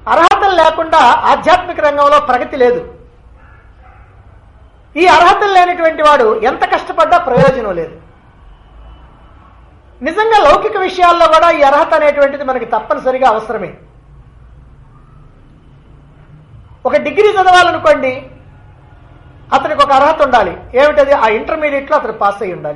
అర్హతలు లేకుండా ఆధ్యాత్మిక రంగంలో ప్రగతి లేదు ఈ అర్హతలు లేనటువంటి వాడు ఎంత కష్టపడ్డా ప్రయోజనం లేదు నిజంగా లౌకిక విషయాల్లో కూడా ఈ అర్హత అనేటువంటిది మనకి తప్పనిసరిగా అవసరమే ఒక డిగ్రీ చదవాలనుకోండి అతనికి ఒక అర్హత ఉండాలి ఏమిటది ఆ ఇంటర్మీడియట్లో అతను పాస్ అయి ఉండాలి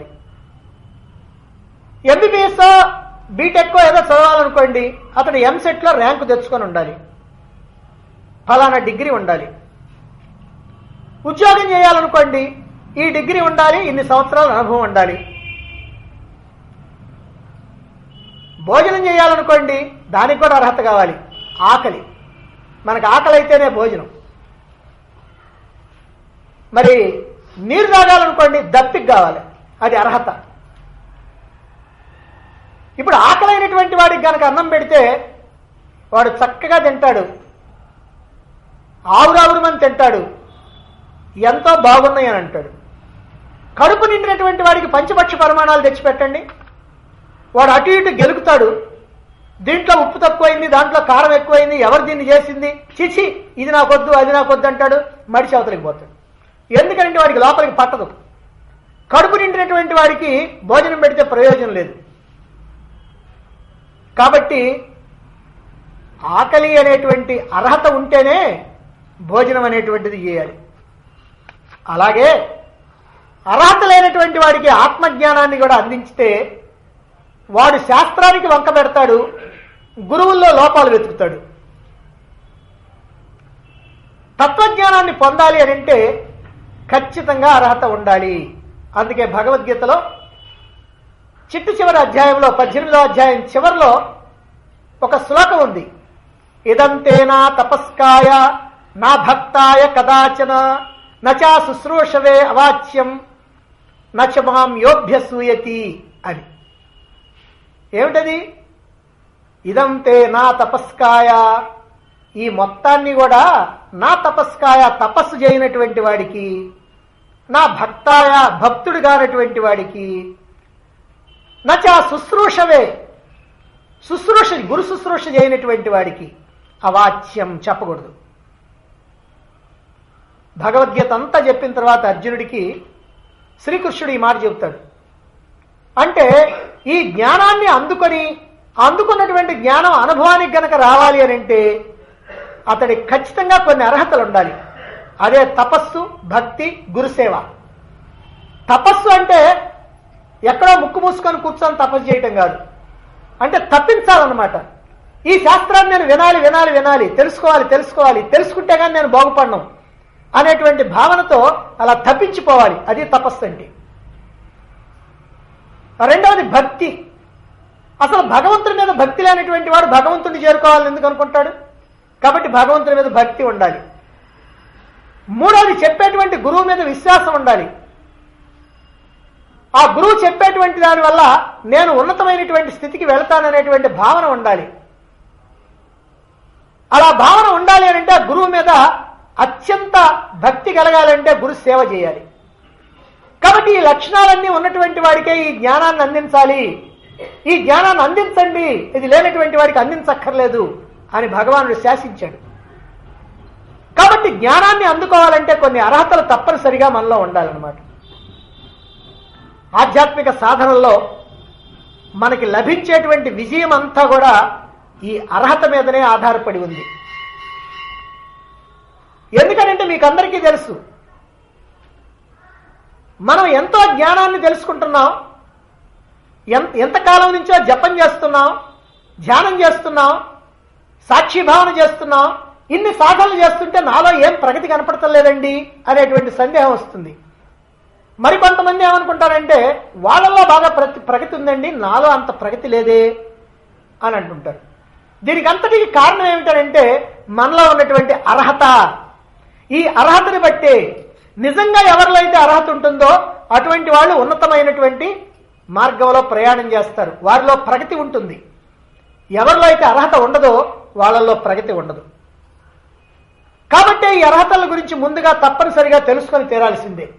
ఎంబీబీఎస్ బీటెక్ ఏదో చదవాలనుకోండి అతను ఎంసెట్లో ర్యాంకు తెచ్చుకొని ఉండాలి ఫలానా డిగ్రీ ఉండాలి ఉద్యోగం చేయాలనుకోండి ఈ డిగ్రీ ఉండాలి ఇన్ని సంవత్సరాల అనుభవం ఉండాలి భోజనం చేయాలనుకోండి దానికి కూడా అర్హత కావాలి ఆకలి మనకు ఆకలి అయితేనే భోజనం మరి నీరు తాగాలనుకోండి దప్పికి కావాలి అది అర్హత ఇప్పుడు ఆకలైనటువంటి వాడికి కనుక అన్నం పెడితే వాడు చక్కగా తింటాడు ఆవురావురమని తింటాడు ఎంతో బాగున్నాయి అని అంటాడు కడుపు నిండినటువంటి వాడికి పంచపక్ష పరిమాణాలు తెచ్చిపెట్టండి వాడు అటు ఇటు గెలుకుతాడు దీంట్లో ఉప్పు తక్కువైంది దాంట్లో కారం ఎక్కువైంది ఎవరు దీన్ని చేసింది చిచి ఇది నాకొద్దు అది నాకొద్దు అంటాడు మడిచి అవతలికి పోతాడు ఎందుకంటే వాడికి లోపలికి పట్టదు కడుపు నిండినటువంటి వాడికి భోజనం పెడితే ప్రయోజనం లేదు కాబట్టి ఆకలి అనేటువంటి అర్హత ఉంటేనే భోజనం అనేటువంటిది చేయాలి అలాగే అర్హత లేనటువంటి వాడికి ఆత్మజ్ఞానాన్ని కూడా అందించితే వాడు శాస్త్రానికి వంక పెడతాడు గురువుల్లో లోపాలు వెతుకుతాడు తత్వజ్ఞానాన్ని పొందాలి అని అంటే ఖచ్చితంగా అర్హత ఉండాలి అందుకే భగవద్గీతలో చిట్టు చివరి అధ్యాయంలో పద్దెనిమిదో అధ్యాయం చివరిలో ఒక శ్లోకం ఉంది ఇదంతేనా తపస్కాయ నా భక్తాయ కదాచన నచా శుశ్రూషవే అవాచ్యం నచ మాం యోభ్యసూయతి అని ఏమిటది ఇదంతే నా తపస్కాయ ఈ మొత్తాన్ని కూడా నా తపస్కాయ తపస్సు చేయనటువంటి వాడికి నా భక్తాయ భక్తుడు కానటువంటి వాడికి నచా శుశ్రూషవే శుశ్రూష గురు శుశ్రూష చేయనటువంటి వాడికి అవాచ్యం చెప్పకూడదు భగవద్గీత అంతా చెప్పిన తర్వాత అర్జునుడికి శ్రీకృష్ణుడు ఈ మాట చెబుతాడు అంటే ఈ జ్ఞానాన్ని అందుకొని అందుకున్నటువంటి జ్ఞానం అనుభవానికి గనక రావాలి అని అంటే అతడికి ఖచ్చితంగా కొన్ని అర్హతలు ఉండాలి అదే తపస్సు భక్తి గురుసేవ తపస్సు అంటే ఎక్కడో ముక్కు మూసుకొని కూర్చొని తపస్సు చేయటం కాదు అంటే తప్పించాలన్నమాట ఈ శాస్త్రాన్ని నేను వినాలి వినాలి వినాలి తెలుసుకోవాలి తెలుసుకోవాలి తెలుసుకుంటే కానీ నేను బాగుపడను అనేటువంటి భావనతో అలా తప్పించిపోవాలి అది తపస్సు అంటే రెండవది భక్తి అసలు భగవంతుడి మీద భక్తి లేనటువంటి వాడు భగవంతుడిని చేరుకోవాలని ఎందుకు అనుకుంటాడు కాబట్టి భగవంతుడి మీద భక్తి ఉండాలి మూడవది చెప్పేటువంటి గురువు మీద విశ్వాసం ఉండాలి ఆ గురువు చెప్పేటువంటి దాని వల్ల నేను ఉన్నతమైనటువంటి స్థితికి వెళ్తాననేటువంటి భావన ఉండాలి అలా భావన ఉండాలి అని అంటే ఆ గురువు మీద అత్యంత భక్తి కలగాలంటే గురు సేవ చేయాలి కాబట్టి ఈ లక్షణాలన్నీ ఉన్నటువంటి వాడికే ఈ జ్ఞానాన్ని అందించాలి ఈ జ్ఞానాన్ని అందించండి ఇది లేనటువంటి వాడికి అందించక్కర్లేదు అని భగవానుడు శాసించాడు కాబట్టి జ్ఞానాన్ని అందుకోవాలంటే కొన్ని అర్హతలు తప్పనిసరిగా మనలో ఉండాలన్నమాట ఆధ్యాత్మిక సాధనల్లో మనకి లభించేటువంటి విజయం అంతా కూడా ఈ అర్హత మీదనే ఆధారపడి ఉంది ఎందుకనంటే మీకు అందరికీ తెలుసు మనం ఎంతో జ్ఞానాన్ని తెలుసుకుంటున్నాం ఎంత ఎంతకాలం నుంచో జపం చేస్తున్నాం ధ్యానం చేస్తున్నాం సాక్షిభావన చేస్తున్నాం ఇన్ని సాధనలు చేస్తుంటే నాలో ఏం ప్రగతి కనపడటం లేదండి అనేటువంటి సందేహం వస్తుంది మరి కొంతమంది ఏమనుకుంటారంటే వాళ్ళల్లో బాగా ప్రతి ప్రగతి ఉందండి నాలో అంత ప్రగతి లేదే అని అంటుంటారు దీనికి అంతటికి కారణం ఏమిటంటే మనలో ఉన్నటువంటి అర్హత ఈ అర్హతని బట్టి నిజంగా ఎవరిలో అయితే అర్హత ఉంటుందో అటువంటి వాళ్ళు ఉన్నతమైనటువంటి మార్గంలో ప్రయాణం చేస్తారు వారిలో ప్రగతి ఉంటుంది ఎవరిలో అయితే అర్హత ఉండదో వాళ్ళల్లో ప్రగతి ఉండదు కాబట్టి ఈ అర్హతల గురించి ముందుగా తప్పనిసరిగా తెలుసుకొని తీరాల్సిందే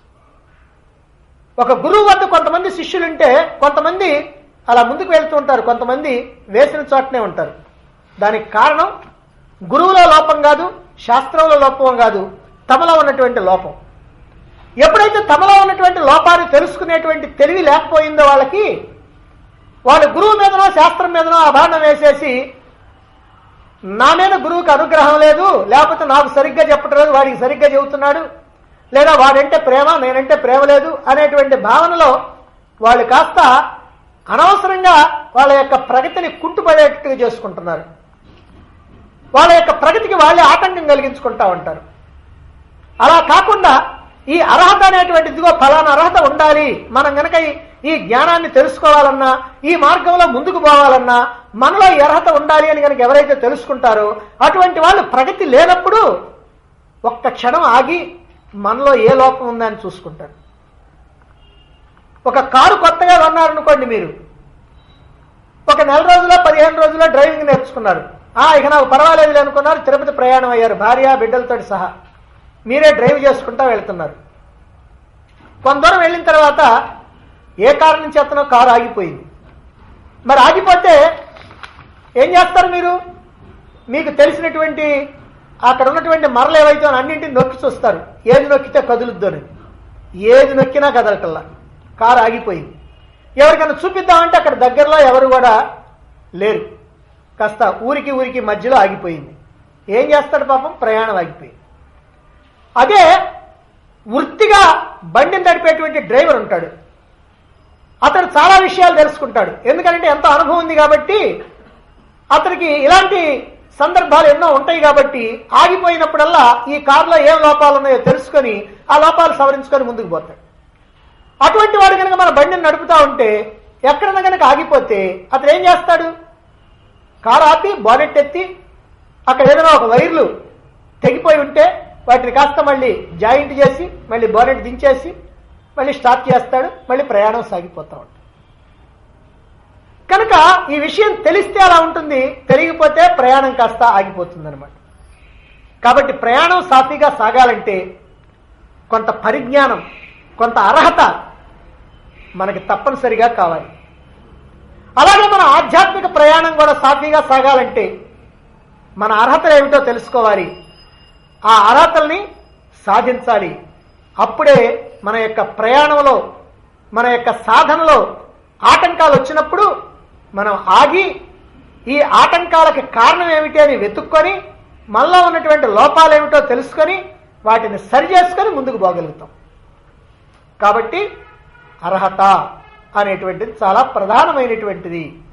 ఒక గురువు వద్ద కొంతమంది శిష్యులుంటే కొంతమంది అలా ముందుకు వెళ్తూ ఉంటారు కొంతమంది వేసిన చోటనే ఉంటారు దానికి కారణం గురువులో లోపం కాదు శాస్త్రంలో లోపం కాదు తమలో ఉన్నటువంటి లోపం ఎప్పుడైతే తమలో ఉన్నటువంటి లోపాన్ని తెలుసుకునేటువంటి తెలివి లేకపోయిందో వాళ్ళకి వాళ్ళ గురువు మీదనో శాస్త్రం మీదనో అభాండం వేసేసి నా మీద గురువుకి అనుగ్రహం లేదు లేకపోతే నాకు సరిగ్గా చెప్పటం లేదు వాడికి సరిగ్గా చెబుతున్నాడు లేదా వాడంటే ప్రేమ నేనంటే ప్రేమ లేదు అనేటువంటి భావనలో వాళ్ళు కాస్త అనవసరంగా వాళ్ళ యొక్క ప్రగతిని కుంటుపడేట్టుగా చేసుకుంటున్నారు వాళ్ళ యొక్క ప్రగతికి వాళ్ళే ఆటంకం కలిగించుకుంటా ఉంటారు అలా కాకుండా ఈ అర్హత అనేటువంటి ఇదిగో ఫలానా అర్హత ఉండాలి మనం గనక ఈ- ఈ జ్ఞానాన్ని తెలుసుకోవాలన్నా ఈ మార్గంలో ముందుకు పోవాలన్నా మనలో ఈ అర్హత ఉండాలి అని కనుక ఎవరైతే తెలుసుకుంటారో అటువంటి వాళ్ళు ప్రగతి లేనప్పుడు ఒక్క క్షణం ఆగి మనలో ఏ లోపం ఉందని చూసుకుంటారు ఒక కారు కొత్తగా కొన్నారనుకోండి మీరు ఒక నెల రోజుల్లో పదిహేను రోజుల్లో డ్రైవింగ్ నేర్చుకున్నారు ఆ ఇక నాకు పర్వాలేదు అనుకున్నారు తిరుపతి ప్రయాణం అయ్యారు భార్య బిడ్డలతో సహా మీరే డ్రైవ్ చేసుకుంటా వెళ్తున్నారు కొంత దూరం వెళ్ళిన తర్వాత ఏ కారణం చేతనో కారు ఆగిపోయింది మరి ఆగిపోతే ఏం చేస్తారు మీరు మీకు తెలిసినటువంటి అక్కడ ఉన్నటువంటి మరలు ఏవైతే అన్నింటిని నొక్కి చూస్తారు ఏది నొక్కితే కదులుద్దని ఏది నొక్కినా కదలటల్లా కారు ఆగిపోయింది ఎవరికైనా చూపిద్దామంటే అక్కడ దగ్గరలో ఎవరు కూడా లేరు కాస్త ఊరికి ఊరికి మధ్యలో ఆగిపోయింది ఏం చేస్తాడు పాపం ప్రయాణం ఆగిపోయింది అదే వృత్తిగా బండిని నడిపేటువంటి డ్రైవర్ ఉంటాడు అతడు చాలా విషయాలు తెలుసుకుంటాడు ఎందుకంటే ఎంతో అనుభవం ఉంది కాబట్టి అతనికి ఇలాంటి సందర్భాలు ఎన్నో ఉంటాయి కాబట్టి ఆగిపోయినప్పుడల్లా ఈ కారులో ఏం లోపాలు ఉన్నాయో తెలుసుకొని ఆ లోపాలు సవరించుకొని ముందుకు పోతాడు అటువంటి వాడు కనుక మన బండిని నడుపుతా ఉంటే ఎక్కడన్నా కనుక ఆగిపోతే అతను ఏం చేస్తాడు కారు ఆపి బానెట్ ఎత్తి అక్కడ ఏదైనా ఒక వైర్లు తెగిపోయి ఉంటే వాటిని కాస్త మళ్ళీ జాయింట్ చేసి మళ్ళీ బోనెట్ దించేసి మళ్ళీ స్టార్ట్ చేస్తాడు మళ్ళీ ప్రయాణం సాగిపోతా ఉంటుంది కనుక ఈ విషయం తెలిస్తే అలా ఉంటుంది తెలియకపోతే ప్రయాణం కాస్త ఆగిపోతుంది అనమాట కాబట్టి ప్రయాణం సాఫీగా సాగాలంటే కొంత పరిజ్ఞానం కొంత అర్హత మనకి తప్పనిసరిగా కావాలి అలాగే మన ఆధ్యాత్మిక ప్రయాణం కూడా సాఫీగా సాగాలంటే మన అర్హతలు ఏమిటో తెలుసుకోవాలి ఆ అర్హతల్ని సాధించాలి అప్పుడే మన యొక్క ప్రయాణంలో మన యొక్క సాధనలో ఆటంకాలు వచ్చినప్పుడు మనం ఆగి ఈ ఆటంకాలకి కారణం ఏమిటి అని వెతుక్కొని మనలో ఉన్నటువంటి లోపాలు ఏమిటో తెలుసుకొని వాటిని సరి చేసుకొని ముందుకు పోగలుగుతాం కాబట్టి అర్హత అనేటువంటిది చాలా ప్రధానమైనటువంటిది